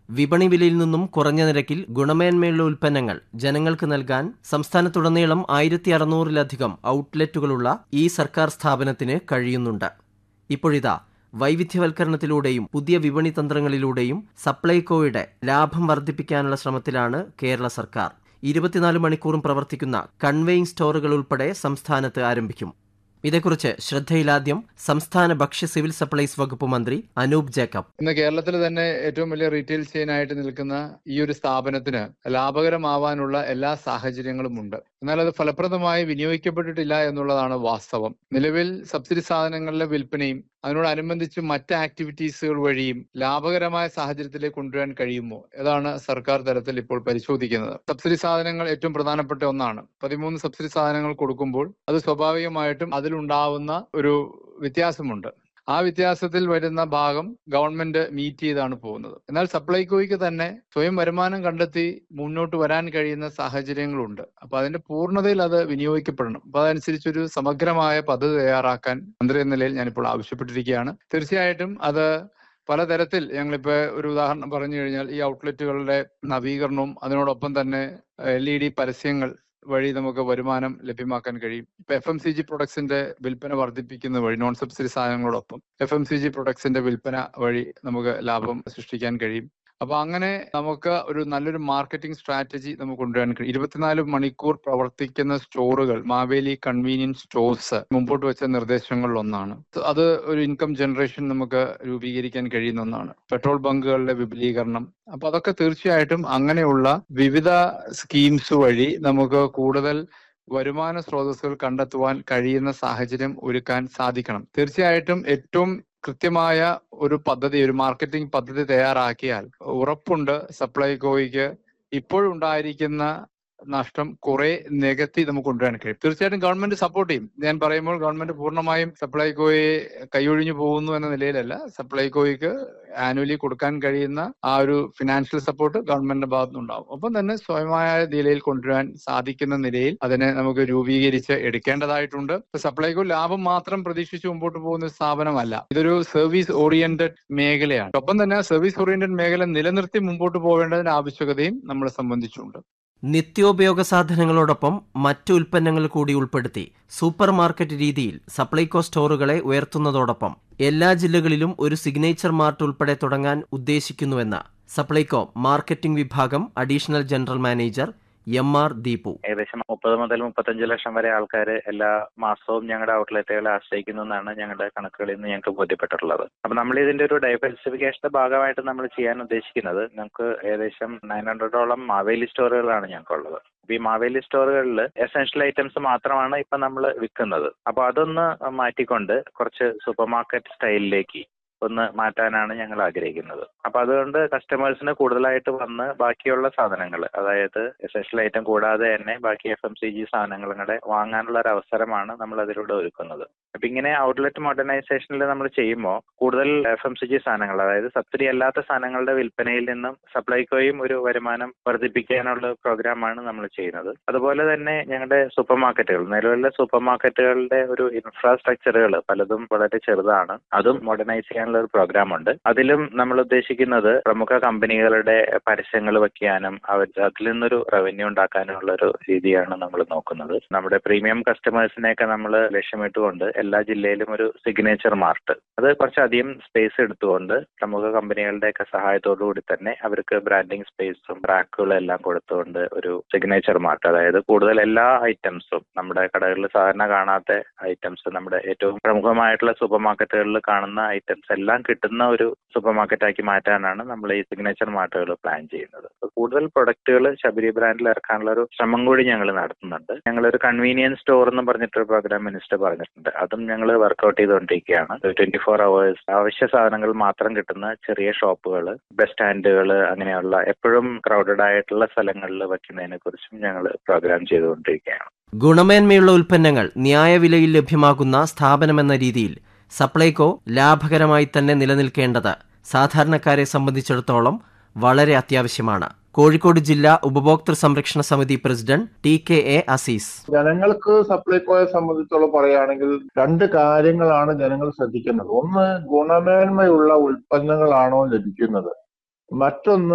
വിപണി വിലയിൽ നിന്നും കുറഞ്ഞ നിരക്കിൽ ഗുണമേന്മയുള്ള ഉൽപ്പന്നങ്ങൾ ജനങ്ങൾക്ക് നൽകാൻ സംസ്ഥാനത്തുടനീളം ആയിരത്തി അറുന്നൂറിലധികം ഔട്ട്ലെറ്റുകളുള്ള ഈ സർക്കാർ സ്ഥാപനത്തിന് കഴിയുന്നുണ്ട് ഇപ്പോഴിതാ വൈവിധ്യവൽക്കരണത്തിലൂടെയും പുതിയ വിപണി തന്ത്രങ്ങളിലൂടെയും സപ്ലൈകോയുടെ ലാഭം വർദ്ധിപ്പിക്കാനുള്ള ശ്രമത്തിലാണ് കേരള സർക്കാർ ഇരുപത്തിനാല് മണിക്കൂറും പ്രവർത്തിക്കുന്ന കൺവെയിങ് സ്റ്റോറുകൾ ഉൾപ്പെടെ സംസ്ഥാനത്ത് ആരംഭിക്കും ഇതേക്കുറിച്ച് ശ്രദ്ധയിലാദ്യം സംസ്ഥാന ഭക്ഷ്യ സിവിൽ സപ്ലൈസ് വകുപ്പ് മന്ത്രി അനൂപ് ജേക്കബ് ഇന്ന് കേരളത്തിൽ തന്നെ ഏറ്റവും വലിയ റീറ്റെയിൽ ചെയിൻ ആയിട്ട് നിൽക്കുന്ന ഈ ഒരു സ്ഥാപനത്തിന് ലാഭകരമാവാനുള്ള എല്ലാ സാഹചര്യങ്ങളും ഉണ്ട് എന്നാൽ അത് ഫലപ്രദമായി വിനിയോഗിക്കപ്പെട്ടിട്ടില്ല എന്നുള്ളതാണ് വാസ്തവം നിലവിൽ സബ്സിഡി സാധനങ്ങളുടെ വിൽപ്പനയും അതിനോടനുബന്ധിച്ച് മറ്റ് ആക്ടിവിറ്റീസുകൾ വഴിയും ലാഭകരമായ സാഹചര്യത്തിലേക്ക് കൊണ്ടുവരാൻ കഴിയുമോ അതാണ് സർക്കാർ തലത്തിൽ ഇപ്പോൾ പരിശോധിക്കുന്നത് സബ്സിഡി സാധനങ്ങൾ ഏറ്റവും പ്രധാനപ്പെട്ട ഒന്നാണ് പതിമൂന്ന് സബ്സിഡി സാധനങ്ങൾ കൊടുക്കുമ്പോൾ അത് സ്വാഭാവികമായിട്ടും അതിലുണ്ടാവുന്ന ഒരു വ്യത്യാസമുണ്ട് ആ വ്യത്യാസത്തിൽ വരുന്ന ഭാഗം ഗവൺമെന്റ് മീറ്റ് ചെയ്താണ് പോകുന്നത് എന്നാൽ സപ്ലൈകോയ്ക്ക് തന്നെ സ്വയം വരുമാനം കണ്ടെത്തി മുന്നോട്ട് വരാൻ കഴിയുന്ന സാഹചര്യങ്ങളുണ്ട് അപ്പൊ അതിന്റെ പൂർണ്ണതയിൽ അത് വിനിയോഗിക്കപ്പെടണം അപ്പൊ അതനുസരിച്ചൊരു സമഗ്രമായ പദ്ധതി തയ്യാറാക്കാൻ മന്ത്രി എന്ന നിലയിൽ ഞാനിപ്പോൾ ആവശ്യപ്പെട്ടിരിക്കുകയാണ് തീർച്ചയായിട്ടും അത് പലതരത്തിൽ ഞങ്ങളിപ്പോ ഒരു ഉദാഹരണം പറഞ്ഞു കഴിഞ്ഞാൽ ഈ ഔട്ട്ലെറ്റുകളുടെ നവീകരണവും അതിനോടൊപ്പം തന്നെ എൽ ഇ ഡി പരസ്യങ്ങൾ വഴി നമുക്ക് വരുമാനം ലഭ്യമാക്കാൻ കഴിയും ഇപ്പൊ എഫ് എം സി ജി പ്രൊഡക്ട്സിന്റെ വിൽപ്പന വർദ്ധിപ്പിക്കുന്ന വഴി നോൺ സബ്സിഡി സാധനങ്ങളോടൊപ്പം എഫ് എം സി ജി പ്രൊഡക്ട്സിന്റെ വിൽപ്പന വഴി നമുക്ക് ലാഭം സൃഷ്ടിക്കാൻ കഴിയും അപ്പൊ അങ്ങനെ നമുക്ക് ഒരു നല്ലൊരു മാർക്കറ്റിംഗ് സ്ട്രാറ്റജി നമുക്ക് കൊണ്ടുവരാൻ കഴിയും ഇരുപത്തിനാല് മണിക്കൂർ പ്രവർത്തിക്കുന്ന സ്റ്റോറുകൾ മാവേലി കൺവീനിയൻസ് സ്റ്റോഴ്സ് മുമ്പോട്ട് വെച്ച നിർദ്ദേശങ്ങളിൽ ഒന്നാണ് അത് ഒരു ഇൻകം ജനറേഷൻ നമുക്ക് രൂപീകരിക്കാൻ കഴിയുന്ന ഒന്നാണ് പെട്രോൾ ബങ്കുകളുടെ വിപുലീകരണം അപ്പൊ അതൊക്കെ തീർച്ചയായിട്ടും അങ്ങനെയുള്ള വിവിധ സ്കീംസ് വഴി നമുക്ക് കൂടുതൽ വരുമാന സ്രോതസ്സുകൾ കണ്ടെത്തുവാൻ കഴിയുന്ന സാഹചര്യം ഒരുക്കാൻ സാധിക്കണം തീർച്ചയായിട്ടും ഏറ്റവും കൃത്യമായ ഒരു പദ്ധതി ഒരു മാർക്കറ്റിംഗ് പദ്ധതി തയ്യാറാക്കിയാൽ ഉറപ്പുണ്ട് സപ്ലൈകോയ്ക്ക് ഇപ്പോഴുണ്ടായിരിക്കുന്ന നഷ്ടം കുറെ നികത്തി നമുക്ക് കൊണ്ടുവരാൻ കഴിയും തീർച്ചയായിട്ടും ഗവൺമെന്റ് സപ്പോർട്ട് ചെയ്യും ഞാൻ പറയുമ്പോൾ ഗവൺമെന്റ് പൂർണ്ണമായും സപ്ലൈകോയെ കൈയൊഴിഞ്ഞു പോകുന്നു എന്ന നിലയിലല്ല സപ്ലൈകോയ്ക്ക് ആനുവലി കൊടുക്കാൻ കഴിയുന്ന ആ ഒരു ഫിനാൻഷ്യൽ സപ്പോർട്ട് ഗവൺമെന്റിന്റെ ഭാഗത്തുനിന്നുണ്ടാവും ഒപ്പം തന്നെ സ്വയമായ നിലയിൽ കൊണ്ടുവരാൻ സാധിക്കുന്ന നിലയിൽ അതിനെ നമുക്ക് രൂപീകരിച്ച് എടുക്കേണ്ടതായിട്ടുണ്ട് സപ്ലൈകോ ലാഭം മാത്രം പ്രതീക്ഷിച്ച് മുമ്പോട്ട് പോകുന്ന സ്ഥാപനമല്ല ഇതൊരു സർവീസ് ഓറിയന്റഡ് മേഖലയാണ് ഒപ്പം തന്നെ സർവീസ് ഓറിയന്റഡ് മേഖല നിലനിർത്തി മുമ്പോട്ട് പോവേണ്ടതിന്റെ ആവശ്യകതയും നമ്മളെ സംബന്ധിച്ചുണ്ട് നിത്യോപയോഗ സാധനങ്ങളോടൊപ്പം മറ്റു ഉൽപ്പന്നങ്ങൾ കൂടി ഉൾപ്പെടുത്തി സൂപ്പർ മാർക്കറ്റ് രീതിയിൽ സപ്ലൈകോ സ്റ്റോറുകളെ ഉയർത്തുന്നതോടൊപ്പം എല്ലാ ജില്ലകളിലും ഒരു സിഗ്നേച്ചർ മാർട്ട് ഉൾപ്പെടെ തുടങ്ങാൻ ഉദ്ദേശിക്കുന്നുവെന്ന് സപ്ലൈകോ മാർക്കറ്റിംഗ് വിഭാഗം additional general manager M R Deepu ഏകദേശം മുപ്പത് മുതൽ മുപ്പത്തഞ്ച് ലക്ഷം വരെ ആൾക്കാർ എല്ലാ മാസവും ഞങ്ങളുടെ ഔട്ട്ലെറ്റുകളെ ആശ്രയിക്കുന്നു എന്നാണ് ഞങ്ങളുടെ കണക്കുകളിൽ നിന്ന് ഞങ്ങൾക്ക് ബോധ്യപ്പെട്ടിട്ടുള്ളത് അപ്പൊ നമ്മൾ ഇതിന്റെ ഒരു ഡൈവേഴ്സിഫിക്കേഷന്റെ ഭാഗമായിട്ട് നമ്മൾ ചെയ്യാൻ ഉദ്ദേശിക്കുന്നത് നമുക്ക് ഏകദേശം നയൻ ഹൺഡ്രഡോളം മാവേലി സ്റ്റോറുകളാണ് ഞങ്ങൾക്കുള്ളത് അപ്പൊ ഈ മാവേലി സ്റ്റോറുകളിൽ എസെൻഷ്യൽ ഐറ്റംസ് മാത്രമാണ് ഇപ്പൊ നമ്മൾ വിൽക്കുന്നത് അപ്പൊ അതൊന്ന് മാറ്റിക്കൊണ്ട് കുറച്ച് സൂപ്പർ മാർക്കറ്റ് സ്റ്റൈലിലേക്ക് ഒന്ന് മാറ്റാനാണ് ഞങ്ങൾ ആഗ്രഹിക്കുന്നത് അപ്പൊ അതുകൊണ്ട് കസ്റ്റമേഴ്സിന് കൂടുതലായിട്ട് വന്ന് ബാക്കിയുള്ള സാധനങ്ങൾ അതായത് എസെൻഷ്യൽ ഐറ്റം കൂടാതെ തന്നെ ബാക്കി എഫ് എം സി ജി സാധനങ്ങളും കൂടെ വാങ്ങാനുള്ള ഒരു അവസരമാണ് നമ്മൾ അതിലൂടെ ഒരുക്കുന്നത് അപ്പൊ ഇങ്ങനെ ഔട്ട്ലെറ്റ് മോഡേണൈസേഷനിൽ നമ്മൾ ചെയ്യുമ്പോൾ കൂടുതൽ എഫ് എം സി ജി സാധനങ്ങൾ അതായത് സബ്സിഡി അല്ലാത്ത സാധനങ്ങളുടെ വിൽപ്പനയിൽ നിന്നും സപ്ലൈകോയും ഒരു വരുമാനം വർദ്ധിപ്പിക്കാനുള്ള പ്രോഗ്രാമാണ് നമ്മൾ ചെയ്യുന്നത് അതുപോലെ തന്നെ ഞങ്ങളുടെ സൂപ്പർ മാർക്കറ്റുകൾ നിലവിലെ സൂപ്പർ മാർക്കറ്റുകളുടെ ഒരു ഇൻഫ്രാസ്ട്രക്ചറുകൾ പലതും വളരെ ചെറുതാണ് അതും മോഡേണൈസ് ചെയ്യാനുള്ള ഒരു പ്രോഗ്രാം ഉണ്ട് അതിലും നമ്മൾ ഉദ്ദേശിക്കുന്നത് പ്രമുഖ കമ്പനികളുടെ പരസ്യങ്ങൾ വെക്കാനും അവർ അതിൽ നിന്നൊരു റവന്യൂ ഉണ്ടാക്കാനുള്ള ഒരു രീതിയാണ് നമ്മൾ നോക്കുന്നത് നമ്മുടെ പ്രീമിയം കസ്റ്റമേഴ്സിനെയൊക്കെ നമ്മൾ ലക്ഷ്യമിട്ടുകൊണ്ട് എല്ലാ ജില്ലയിലും ഒരു സിഗ്നേച്ചർ മാർട്ട് അത് കുറച്ചധികം സ്പേസ് എടുത്തുകൊണ്ട് പ്രമുഖ കമ്പനികളുടെയൊക്കെ സഹായത്തോടു കൂടി തന്നെ അവർക്ക് ബ്രാൻഡിങ് സ്പേസും റാക്കുകളും എല്ലാം കൊടുത്തുകൊണ്ട് ഒരു സിഗ്നേച്ചർ മാർട്ട് അതായത് കൂടുതൽ എല്ലാ ഐറ്റംസും നമ്മുടെ കടകളിൽ സാധാരണ കാണാത്ത ഐറ്റംസ് നമ്മുടെ ഏറ്റവും പ്രമുഖമായിട്ടുള്ള സൂപ്പർ മാർക്കറ്റുകളിൽ കാണുന്ന ഐറ്റംസ് എല്ലാം കിട്ടുന്ന ഒരു സൂപ്പർ മാർക്കറ്റാക്കി മാറ്റാനാണ് നമ്മൾ ഈ സിഗ്നേച്ചർ മാർട്ടുകൾ പ്ലാൻ ചെയ്യുന്നത് കൂടുതൽ പ്രൊഡക്റ്റുകൾ ശബരി ബ്രാൻഡിൽ ഇറക്കാനുള്ള ഒരു ശ്രമം കൂടി ഞങ്ങൾ നടത്തുന്നുണ്ട് ഞങ്ങൾ ഒരു കൺവീനിയൻസ് സ്റ്റോർ എന്ന് പറഞ്ഞിട്ടൊരു പ്രോഗ്രാം മിനിസ്റ്റർ പറഞ്ഞിട്ടുണ്ട് അതും ഞങ്ങൾ വർക്ക്ഔട്ട് ചെയ്തുകൊണ്ടിരിക്കുകയാണ് ട്വന്റി ഫോർ അവേഴ്സ് അവശ്യ സാധനങ്ങൾ മാത്രം കിട്ടുന്ന ചെറിയ ഷോപ്പുകൾ ബസ് സ്റ്റാൻഡുകൾ അങ്ങനെയുള്ള എപ്പോഴും ക്രൗഡഡ് ആയിട്ടുള്ള സ്ഥലങ്ങളിൽ വയ്ക്കുന്നതിനെ കുറിച്ചും ഞങ്ങൾ പ്രോഗ്രാം ചെയ്തുകൊണ്ടിരിക്കുകയാണ് ഗുണമേന്മയുള്ള ഉൽപ്പന്നങ്ങൾ ന്യായവിലയിൽ ലഭ്യമാകുന്ന സ്ഥാപനമെന്ന രീതിയിൽ സപ്ലൈകോ ലാഭകരമായി തന്നെ നിലനിൽക്കേണ്ടത് സാധാരണക്കാരെ സംബന്ധിച്ചിടത്തോളം വളരെ അത്യാവശ്യമാണ് കോഴിക്കോട് ജില്ലാ ഉപഭോക്തൃ സംരക്ഷണ സമിതി president T K A Azeez ജനങ്ങൾക്ക് സപ്ലൈകോയെ സംബന്ധിച്ചോളം പറയുകയാണെങ്കിൽ രണ്ട് കാര്യങ്ങളാണ് ജനങ്ങൾ ശ്രദ്ധിക്കുന്നത് ഒന്ന് ഗുണമേന്മയുള്ള ഉൽപ്പന്നങ്ങളാണോ ലഭിക്കുന്നത് മറ്റൊന്ന്